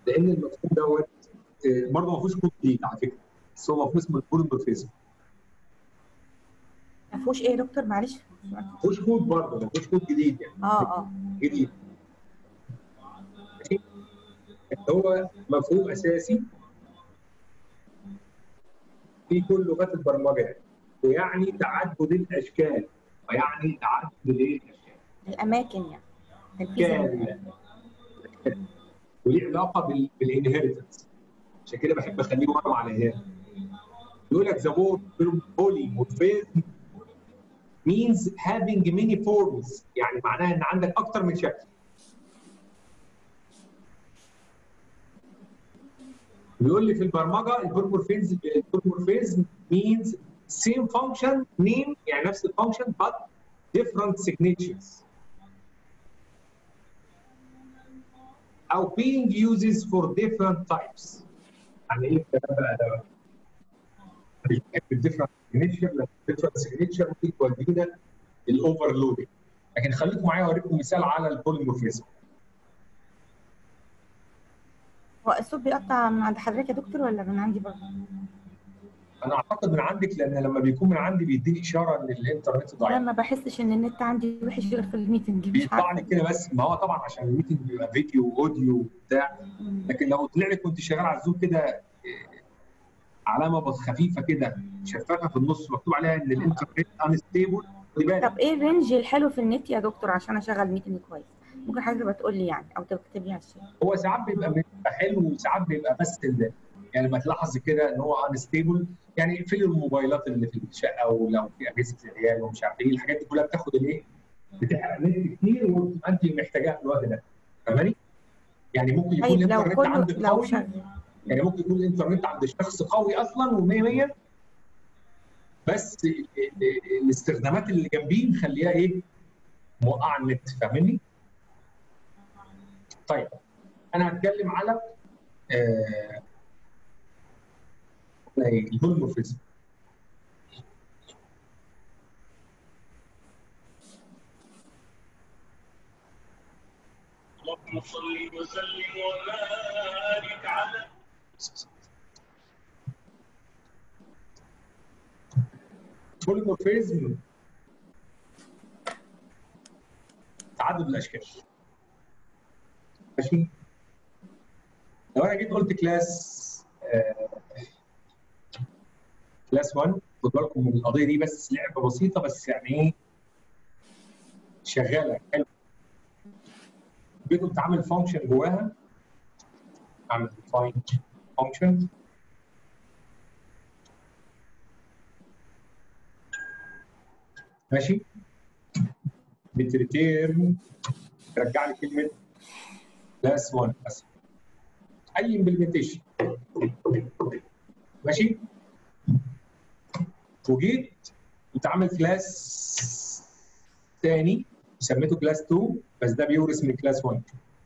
لان المفهوم دوت آه، برضه ما فيهوش كود جديد على فكره بس هو مفهوم اسمه البوليمورفيزم ما فيهوش ايه يا دكتور معلش ما فيهوش كود برضه ما فيهوش كود جديد يعني اه اه جديد ماشي هو مفهوم اساسي في كل لغات البرمجه يعني ويعني تعدد الاشكال ويعني تعدد الايه الاشكال الاماكن يعني تنفيذ كامله وليه علاقه بال- بالانهيرتنس عشان كده بحب اخليه ورا على هنا يقول لك the word polymorphism means having many forms يعني معناها ان عندك اكتر من شكل بيقول لي في البرمجه البوليمورفيزم البوليمورفيزم means same function name يعني نفس الفانكشن but different signatures او being uses for different types يعني ايه الكلام بقى ده؟ مش بحب الديفرنت سيجنتشر لان الديفرنت سيجنتشر ممكن تودينا الاوفرلودنج لكن خليكم معايا اوريكم مثال على البوليمورفيزم هو الصوت بيقطع من عند حضرتك يا دكتور ولا من عندي برضه؟ انا اعتقد من عندك لان لما بيكون من عندي بيديني اشاره ان الانترنت انا ضعيف ما بحسش ان النت عندي وحش غير في الميتنج مش بيطلع لي عارفه كده بس ما هو طبعا عشان الميتنج بيبقى فيديو واوديو وبتاع مم. لكن لو طلع لك كنت شغال على الزوم كده إيه، علامه بس خفيفه كده شفافه في النص مكتوب عليها ان الانترنت انستيبل خدي بالك طب ايه الرينج الحلو في النت يا دكتور عشان اشغل ميتنج كويس؟ ممكن حضرتك تبقى تقول لي يعني او تكتب لي على الشات هو ساعات بيبقى بيبقى حلو وساعات بيبقى بس ال- يعني لما تلاحظ كده ان هو انستيبل يعني اقفلي الموبايلات اللي في الشقه ولو في اجهزه العيال ومش عارف ايه الحاجات دي كلها بتاخد الايه؟ بتحرق نت كتير وتبقى انت محتاجاها في الوقت ده فاهماني؟ يعني ممكن يكون طيب لو الانترنت كله عندك لو قوي شغال يعني ممكن يكون الانترنت عند شخص قوي اصلا و100 100 بس ال- ال- الاستخدامات اللي جنبيه مخليها ايه؟ موقعه النت فاهمني؟ طيب انا هتكلم على آه البوليمورفيزم اللهم صل وسلم وبارك على بوليمورفيزم تعدد الاشكال ماشي لو انا جيت قلت كلاس آه كلاس 1 خد بالكم من القضيه دي بس لعبه بسيطه بس يعني ايه شغاله حلو جيت قلت عامل فانكشن جواها اعمل ديفاين فانكشن ماشي بتريتيرن ترجع لي كلمه كلاس 1 بس اي امبلمنتيشن ماشي وجيت كنت عامل كلاس تاني سميته كلاس 2 بس ده بيورث من كلاس 1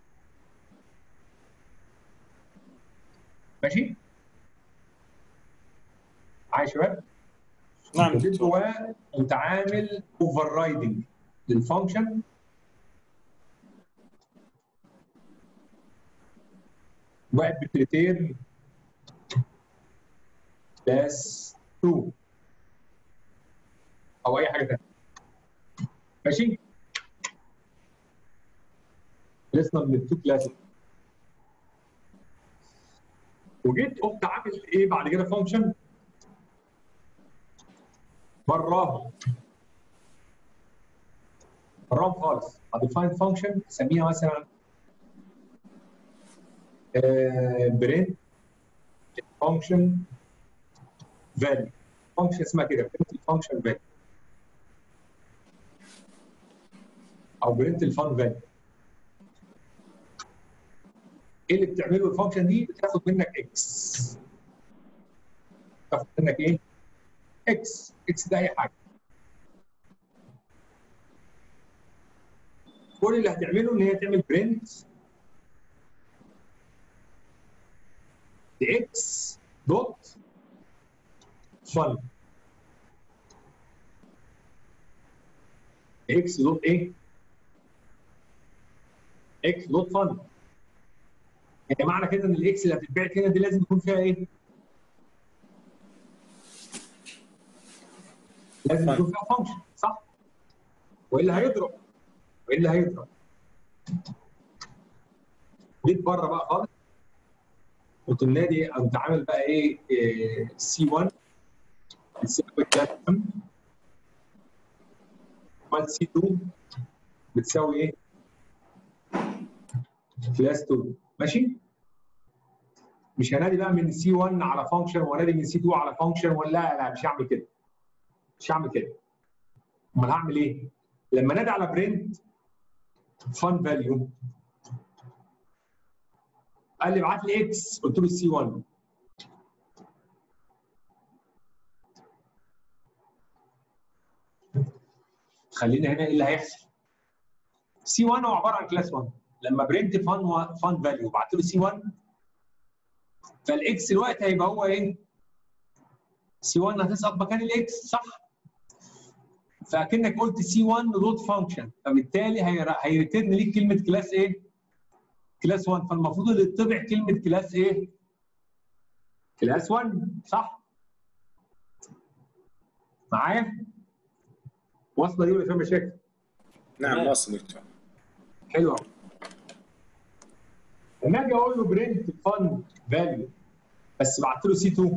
ماشي معايا يا شباب نعم وجيت دكتور جواه كنت عامل اوفر رايدنج للفانكشن واحد بتريتير كلاس 2 او اي حاجه ثانيه ماشي خلصنا من التو كلاس وجيت قمت عامل ايه بعد كده فانكشن براهم براهم خالص هديفاين فانكشن اسميها مثلا برنت فانكشن فاليو فانكشن اسمها كده برنت الفانكشن فاليو او برنت الفان فاليو ايه اللي بتعمله الفانكشن دي بتاخد منك اكس تاخد منك ايه اكس اكس ده اي حاجه كل اللي هتعمله ان هي تعمل برنت اكس دوت فن اكس دوت ايه اكس دوت فن يعني معنى كده ان الاكس اللي هتتبعت هنا دي لازم يكون فيها ايه؟ لازم يكون فيها فانكشن صح؟ والا هيضرب والا هيضرب جيت بره بقى خالص كنت النادي قمت عامل بقى ايه سي 1 بتساوي كلاس 1 عملت سي 2 بتساوي ايه؟ كلاس 2 ماشي؟ مش هنادي بقى من سي 1 على فانكشن وانادي من سي 2 على فانكشن ولا لا لا مش هعمل كده مش هعمل كده امال هعمل ايه؟ لما نادي على برنت فان فاليو قال لي ابعت لي اكس قلت له سي 1 خلينا هنا ايه اللي هيحصل سي 1 هو عباره عن كلاس 1 لما برنت فان فان فاليو بعت له سي 1 فالاكس الوقت هيبقى هو ايه سي 1 هتسقط مكان الاكس صح فاكنك قلت سي 1 دوت فانكشن فبالتالي هيريتيرن ليك كلمه كلاس ايه كلاس 1 فالمفروض اللي يطبع كلمه كلاس ايه كلاس 1 صح معايا واصله دي ولا فيها مشاكل نعم واصل دكتور حلو قوي لما اجي اقول له برنت فان فاليو بس بعت له سي 2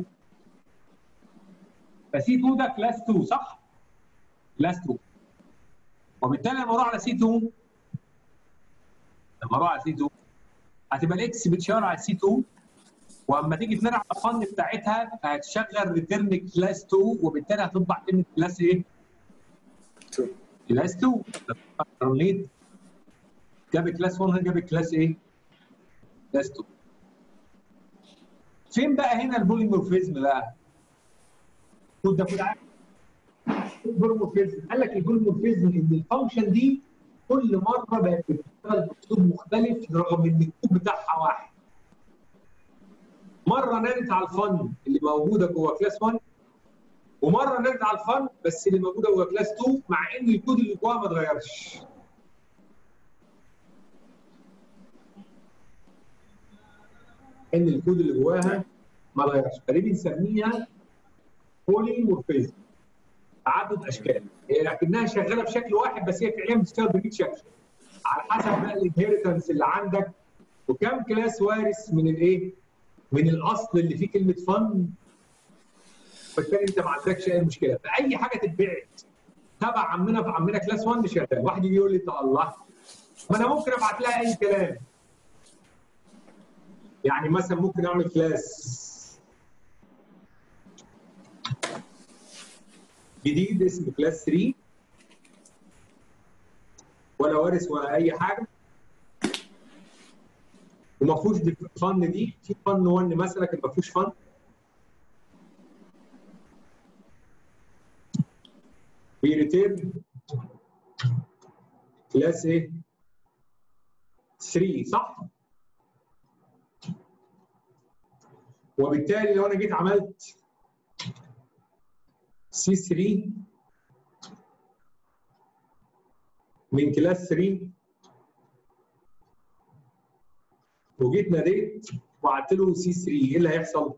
فسي 2 ده كلاس 2 صح؟ كلاس 2 وبالتالي لما اروح على سي 2 لما اروح على سي 2 هتبقى الاكس بتشاور على سي 2 واما تيجي تنادي على الفن بتاعتها هتشغل ريتيرن كلاس 2 وبالتالي هتطبع كلمه كلاس ايه؟ 2 كلاس 2 رنيت جاب كلاس 1 جاب كلاس ايه؟ كلاس 2 فين بقى هنا البوليمورفيزم بقى؟ خد ده خد عارف البوليمورفيزم قال لك البوليمورفيزم ان الفانكشن دي كل مره بقت بتشتغل باسلوب مختلف رغم ان الكود بتاعها واحد. مره نادت على الفن اللي موجوده جوه كلاس 1 ومره نادت على الفن بس اللي موجوده جوه كلاس 2 مع ان الكود اللي جواها ما اتغيرش. ان الكود اللي جواها ما اتغيرش فدي بنسميها بوليمورفيزم تعدد اشكال هي لكنها شغاله بشكل واحد بس هي فعليا بتشتغل ب 100 شكل على حسب بقى الانهيرتنس اللي عندك وكم كلاس وارث من الايه؟ من الاصل اللي فيه كلمه فن فبالتالي انت ما عندكش اي مشكله فاي حاجه تتبعت تبع عمنا في عمنا كلاس 1 شغال واحد يجي يقول لي طب الله ما انا ممكن ابعت لها اي كلام يعني مثلا ممكن اعمل كلاس جديد اسمه كلاس 3 ولا وارث ولا اي حاجه وما فيهوش فن دي في فن 1 مثلا لكن ما فيهوش فن بيريتيرن كلاس ايه 3 صح وبالتالي لو انا جيت عملت سي 3 من كلاس 3 وجيت ناديت وقعدت له سي 3 ايه اللي هيحصل؟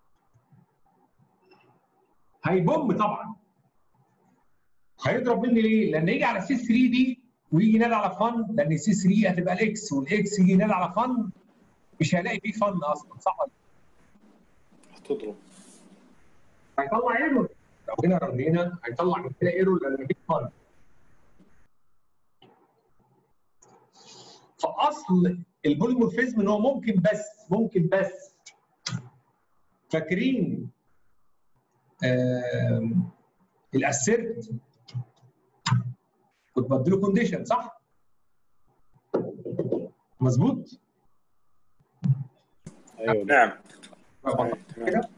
هيبوم طبعا هيضرب مني ليه؟ لان يجي على سي 3 دي ويجي ينادي على فن لان سي 3 هتبقى الاكس والاكس يجي ينادي على فن مش هيلاقي فيه فن اصلا صح ولا هتضرب هيطلع ايرور لو هنا رنينا هيطلع من كده ايرور لان مفيش فن فاصل البوليمورفيزم ان هو ممكن بس ممكن بس فاكرين الاسيرت كنت بديله كونديشن صح؟ مظبوط؟ ايوه نعم كده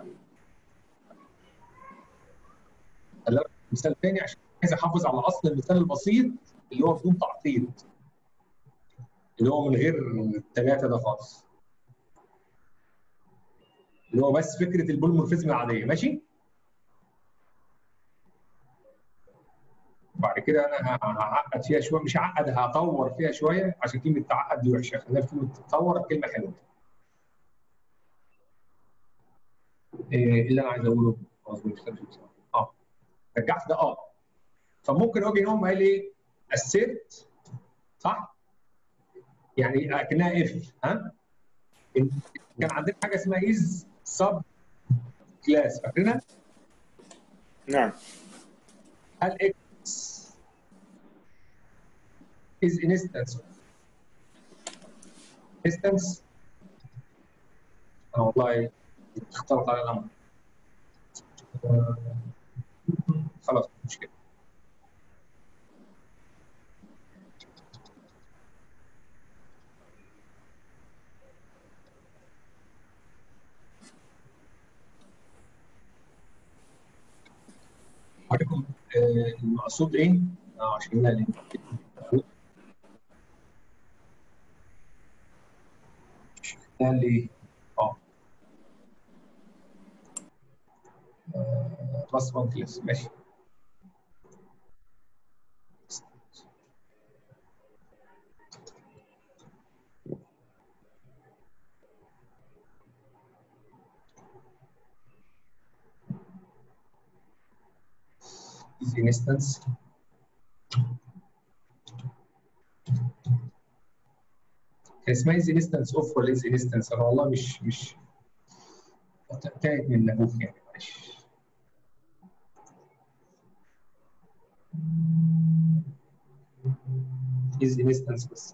خلينا مثال تاني عشان عايز احافظ على اصل المثال البسيط اللي هو بدون تعقيد اللي هو من غير الثلاثه ده خالص اللي هو بس فكره البوليمورفيزم العاديه ماشي؟ بعد كده انا هعقد فيها شويه مش هعقد هطور فيها شويه عشان كلمه تعقد دي وحشه خلينا في كلمه تطور كلمه حلوه ايه اللي انا عايز اقوله قصدي مش فاهم بصراحة. اه رجعت ده اه فممكن اجي هنا قال ايه assert صح يعني اكنها اف ها كان عندنا حاجه اسمها از سب كلاس فاكرينها نعم هل اكس is instance instance انا والله اختلط على الامر آه، خلاص مش مشكله عليكم آه، المقصود ايه؟ آه، عشان لا ده اللي اه بلس 1 كلاس ماشي is instance كان اسمها از انستنس اوف ولا از انستنس انا والله مش مش تاهت من نبوخ يعني معلش از انستنس بس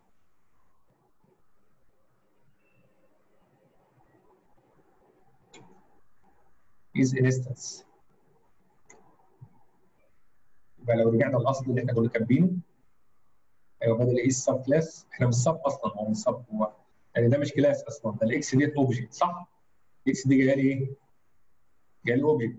از انستنس يبقى لو رجعنا للاصل اللي احنا كنا كاتبينه ايوه بدل ايه السب كلاس احنا مش سب اصلا هو مش سب هو يعني ده مش كلاس اصلا ده الاكس ديت اوبجكت صح؟ الاكس دي جايه لي ايه؟ جايه لي اوبجكت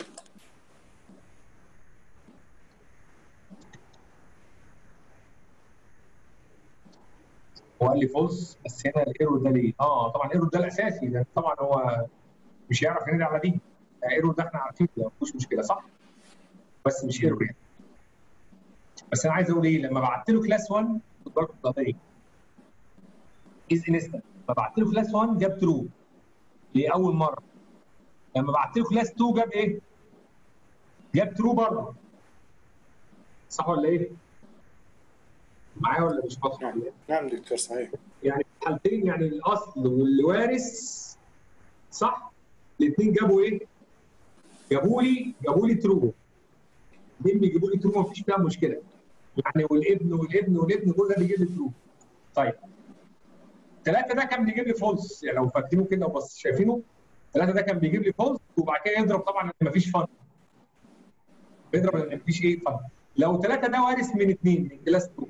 هو قال لي فولس بس هنا الايرور ده ليه؟ اه طبعا الايرور ده الاساسي ده طبعا هو مش هيعرف ينادي على دي الايرور ده احنا عارفينه ما فيهوش مشكله صح؟ بس مش ايرور يعني بس انا عايز اقول ايه لما بعت له كلاس 1 خد بالك من القضيه از انستنت لما بعت له كلاس 1 جاب ترو لاول مره لما بعت له كلاس 2 جاب ايه؟ جاب ترو برضه صح ولا ايه؟ معايا ولا مش واضح؟ نعم نعم دكتور صحيح يعني في الحالتين يعني الاصل واللي وارث صح؟ الاثنين جابوا ايه؟ جابوا لي جابوا لي ترو الاثنين بيجيبوا لي ترو مفيش فيها مشكله يعني والابن والابن والابن كل ده بيجيب لي ترو طيب ثلاثه ده كان بيجيب لي فولس يعني لو فاكرينه كده وبس شايفينه ثلاثه ده كان بيجيب لي فولس وبعد كده يضرب طبعا ان مفيش فن بيضرب ان مفيش ايه فن لو ثلاثه ده وارث من اثنين من كلاس 2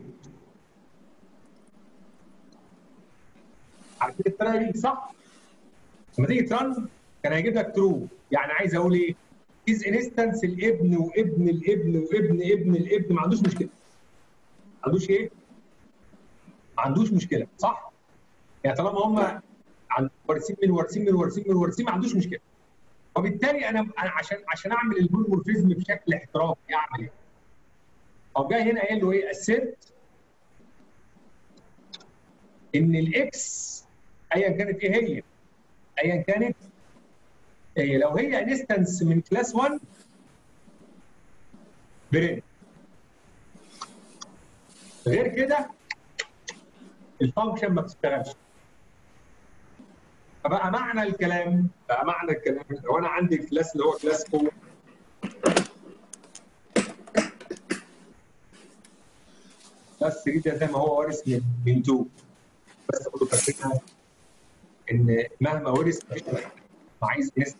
عارفين الطريقه دي صح؟ لما تيجي ترن كان هيجيب لك ترو يعني عايز اقول ايه؟ از انستنس الابن وابن الابن وابن ابن الابن ما عندوش مشكله ما عندوش ايه؟ ما عندوش مشكله صح؟ يعني طالما هم عن- وارثين من وارثين من وارثين من وارثين ما عندوش مشكله وبالتالي انا انا عشان عشان اعمل البولمورفيزم بشكل احترافي اعمل ايه؟ او جاي هنا قايل له ايه؟ اسيرت ان الاكس ايا كانت ايه هي ايا كانت إيه لو هي انستنس من كلاس 1 برنت غير كده الفانكشن ما بتشتغلش فبقى معنى الكلام بقى معنى الكلام لو انا عندي الكلاس اللي هو كلاس 4 كلاس 3 ده زي ما هو وارث من من 2 بس برضه فاكرينها ان مهما ورث مفيش مع ايز انستنت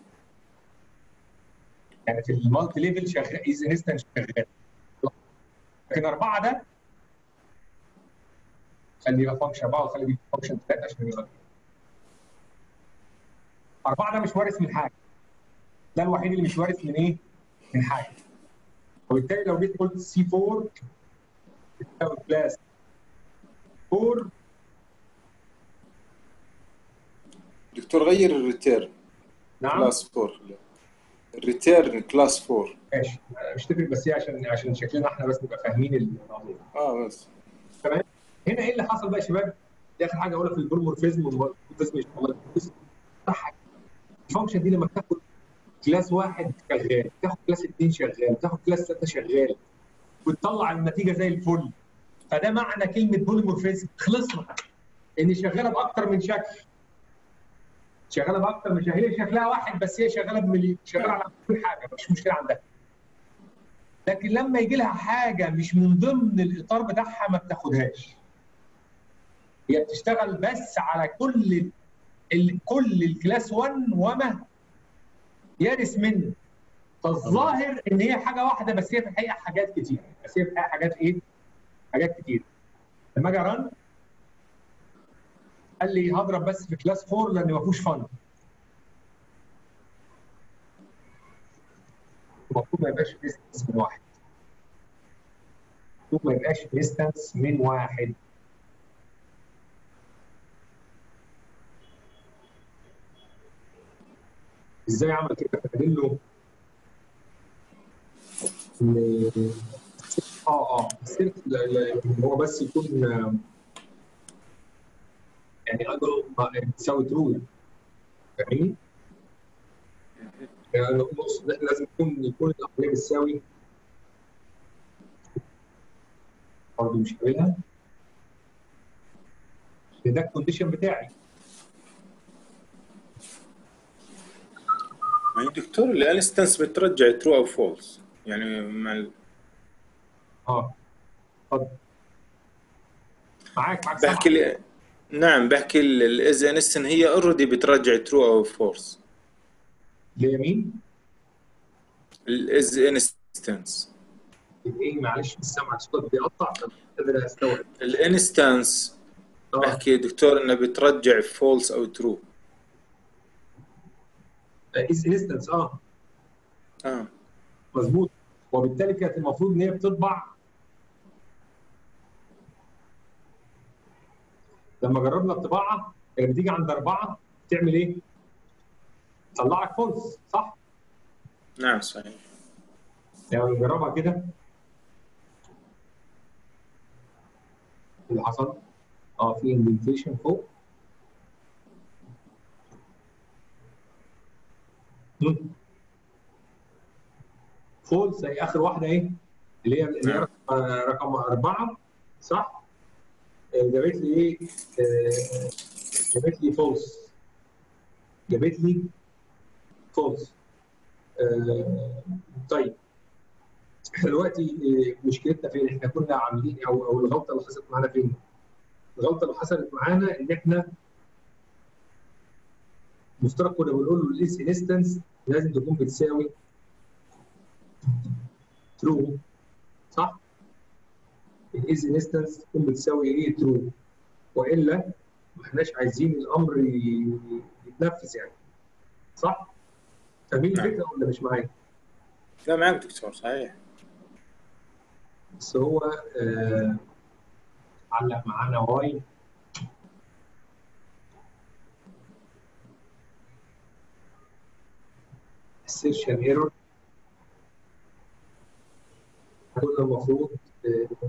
يعني في المالتي ليفل شغال ايز انستنت شغال لكن اربعه ده خلي يبقى فانكشن اربعه وخلي يبقى فانكشن ثلاثه عشان يبقى اربعه ده مش وارث من حاجه ده الوحيد اللي مش وارث من ايه؟ من حاجه وبالتالي لو جيت قلت سي 4 بتساوي كلاس 4 دكتور غير الريتيرن نعم كلاس 4 الريتيرن كلاس 4 ماشي مش تفرق بس هي عشان عشان شكلنا احنا بس نبقى فاهمين الموضوع اه بس تمام هنا ايه اللي حصل بقى يا شباب؟ دي اخر حاجه اقولها في البرومورفيزم والمورفيزم مش والله صح الفانكشن دي لما بتاخد كلاس واحد شغال تاخد كلاس اثنين شغال تاخد كلاس ثلاثه شغال وتطلع النتيجه زي الفل فده معنى كلمه بوليمورفيزم خلصنا ان شغاله باكتر من شكل شغاله باكتر من شكل هي شكلها واحد بس هي شغاله بمليون شغاله على كل حاجه مفيش مشكله عندها لكن لما يجي لها حاجه مش من ضمن الاطار بتاعها ما بتاخدهاش هي بتشتغل بس على كل ال... كل الكلاس 1 وما يرث منه فالظاهر ان هي حاجه واحده بس هي في الحقيقه حاجات كتير بس هي في الحقيقه حاجات ايه؟ حاجات كتير لما اجي رن قال لي هضرب بس في كلاس 4 لان ما فيهوش فن المفروض ما يبقاش ديستنس من واحد المفروض ما يبقاش ديستنس من واحد ازاي عمل كده؟ فقال له إن- اه اه السيرك ل- ل- إن هو بس يكون آه، يعني اجره تساوي ترو يعني فاهمني؟ يعني نقصد ان احنا لازم يكون يكون العمليه بتساوي برضه مش قابلها ده الكونديشن بتاعي يعني دكتور الانستنس بترجع ترو او فولس يعني مع ال... اه اتفضل معاك معاك سامع. بحكي لي نعم بحكي الاز انستن هي اوريدي بترجع ترو او فولس اليمين الاز انستنس ايه معلش مش سامع الصوت بيقطع فمش قادر استوعب الانستنس اه بحكي دكتور انها بترجع فولس او ترو از انستنس اه اه مظبوط وبالتالي كانت المفروض ان هي بتطبع لما جربنا الطباعه كانت بتيجي عند اربعه تعمل ايه؟ تطلع لك فولس صح؟ نعم صحيح يعني نجربها كده إيه اللي حصل؟ اه في اندنتيشن فوق مم. فولس هي اخر واحده ايه؟ اللي هي اللي هي نعم. رقم رقم اربعه صح؟ آه، جابت لي ايه؟ آه، جابت لي فولس جابت لي فولس آه، طيب احنا دلوقتي آه، مشكلتنا فين؟ احنا كنا عاملين او او الغلطه اللي حصلت معانا فين؟ الغلطه اللي حصلت معانا ان احنا مفترض كنا بنقول له الاس انستنس لازم تكون بتساوي ترو صح؟ الاس انستنس تكون بتساوي ايه ترو والا ما احناش عايزين الامر ي- يتنفذ يعني صح؟ فاهمين نعم. الفكره ولا مش معايا؟ لا معك دكتور صحيح بس هو آه علق معانا واي assertion ايرور كنا المفروض آه،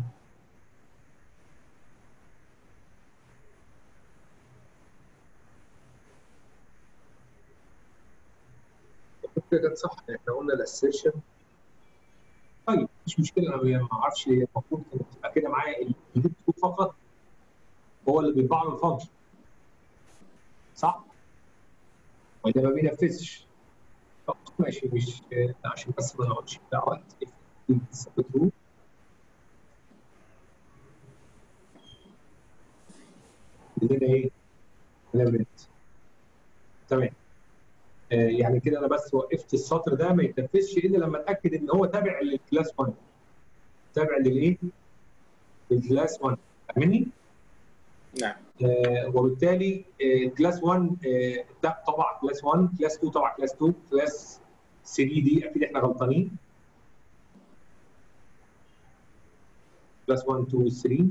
الفكرة كانت صح احنا قلنا الاسيرشن طيب مش مشكله انا ما اعرفش المفروض كانت تبقى كده معايا الديب كود فقط هو اللي بيطبع له الفانكشن صح؟ وده ما بينفذش طب ماشي مش عشان بس ما نقعدش بتاع وقت تثبته لنا ايه؟ لنا تمام آه، يعني كده انا بس وقفت السطر ده ما يتنفذش الا لما اتاكد ان هو تابع للكلاس 1 تابع للايه؟ للكلاس 1 فاهمني؟ نعم آه، وبالتالي آه، كلاس 1 آه، ده طبع كلاس 1 كلاس 2 طبع كلاس 2 كلاس 3 دي اكيد احنا غلطانين كلاس 1 2 3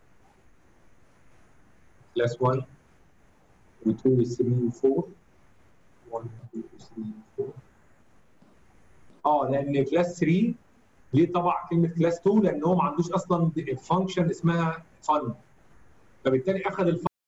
كلاس 1 و2 و3 و4 1 2 3 4 اه لان كلاس 3 ليه طبع كلمه كلاس 2 لان هو ما عندوش اصلا فانكشن اسمها فن فبالتالي اخذ